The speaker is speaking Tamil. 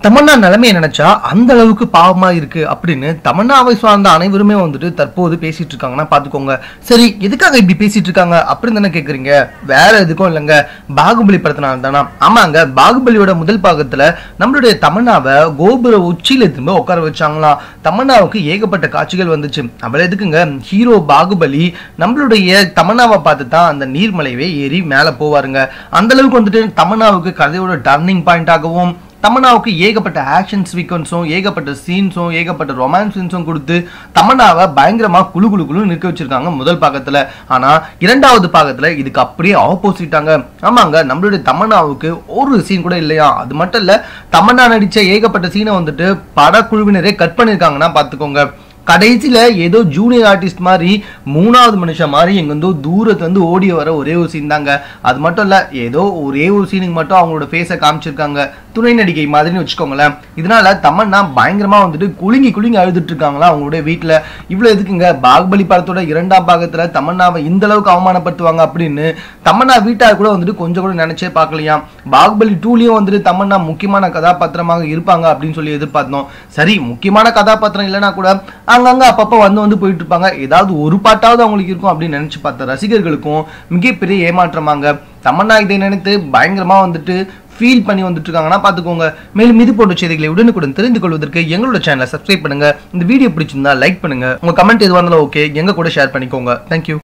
தமன்னா நிலைமையை நினைச்சா அந்த அளவுக்கு பாவமா இருக்கு அப்படின்னு தமன்னாவை சார்ந்த அனைவருமே வந்துட்டு தற்போது பேசிட்டு இருக்காங்கன்னா பாத்துக்கோங்க சரி எதுக்காக இப்படி பேசிட்டு இருக்காங்க அப்படின்னு தானே கேக்குறீங்க வேற எதுக்கும் இல்லைங்க பாகுபலி படத்தினால தானா ஆமாங்க பாகுபலியோட முதல் பாகத்துல நம்மளுடைய தமன்னாவை கோபுர உச்சியில திரும்ப உட்கார வச்சாங்களாம் தமன்னாவுக்கு ஏகப்பட்ட காட்சிகள் வந்துச்சு அவளை எதுக்குங்க ஹீரோ பாகுபலி நம்மளுடைய தமன்னாவை பார்த்து தான் அந்த நீர்மலையவே ஏறி மேல போவாருங்க அந்த அளவுக்கு வந்துட்டு தமன்னாவுக்கு கதையோட டர்னிங் பாயிண்ட் ஆகவும் தமன்னாவுக்கு ஏகப்பட்ட ஆக்ஷன் சீக்வன்ஸும் ஏகப்பட்ட சீன்ஸும் ஏகப்பட்ட ரொமான்ஸ் சீன்ஸும் கொடுத்து தமன்னாவை பயங்கரமா குழு குழு குழு நிற்க வச்சிருக்காங்க முதல் பாகத்துல ஆனா இரண்டாவது பாகத்துல இதுக்கு அப்படியே ஆப்போசிட்டாங்க ஆமாங்க நம்மளுடைய தமன்னாவுக்கு ஒரு சீன் கூட இல்லையா அது மட்டும் இல்ல தமன்னா நடிச்ச ஏகப்பட்ட சீனை வந்துட்டு படக்குழுவினரே கட் பண்ணிருக்காங்கன்னா பாத்துக்கோங்க கடைசியில ஏதோ ஜூனியர் ஆர்டிஸ்ட் மாதிரி மூணாவது மனுஷன் மாதிரி எங்க வந்து தூரத்துல இருந்து ஓடி வர ஒரே ஒரு சீன் தாங்க அது மட்டும் இல்ல ஏதோ ஒரே ஒரு சீனுக்கு மட்டும் அவங்களோட ஃபேஸை காமிச்சிருக்காங்க துணை நடிகை மாதிரின்னு வச்சுக்கோங்களேன் இதனால தமன்னா பயங்கரமா வந்துட்டு குலுங்கி குலுங்கி அழுதுட்டு இருக்காங்களா அவங்களுடைய வீட்டுல இவ்வளவு எதுக்குங்க பாகுபலி படத்தோட இரண்டாம் பாகத்துல தமன்னாவை இந்த அளவுக்கு அவமானப்படுத்துவாங்க அப்படின்னு தமன்னா வீட்டார் கூட வந்துட்டு கொஞ்சம் கூட நினைச்சே பார்க்கலையாம் பாகுபலி டூலயும் வந்துட்டு தமன்னா முக்கியமான கதாபாத்திரமாக இருப்பாங்க அப்படின்னு சொல்லி எதிர்பார்த்தோம் சரி முக்கியமான கதாபாத்திரம் இல்லைன்னா கூட அங்கங்க அப்பப்போ வந்து வந்து போயிட்டு இருப்பாங்க ஏதாவது ஒரு பாட்டாவது அவங்களுக்கு இருக்கும் அப்படின்னு நினைச்சு பார்த்த ரசிகர்களுக்கும் மிகப்பெரிய ஏமாற்றமாங்க தமன்னா இதை நினைத்து பயங்கரமா வந்துட்டு ஃபீல் பண்ணி வந்துட்டு இருக்காங்கன்னா பார்த்துக்கோங்க மேலும் இது போன்ற செய்திகளை உடனுக்குடன் தெரிந்து கொள்வதற்கு எங்களோட சேனலை சப்ஸ்கிரைப் பண்ணுங்க இந்த வீடியோ பிடிச்சிருந்தா லைக் பண்ணுங்க உங்க கமெண்ட் எதுவாக இருந்தாலும் ஓகே எங்க கூட ஷேர் பண்ணிக்கோங்க தேங்க்யூ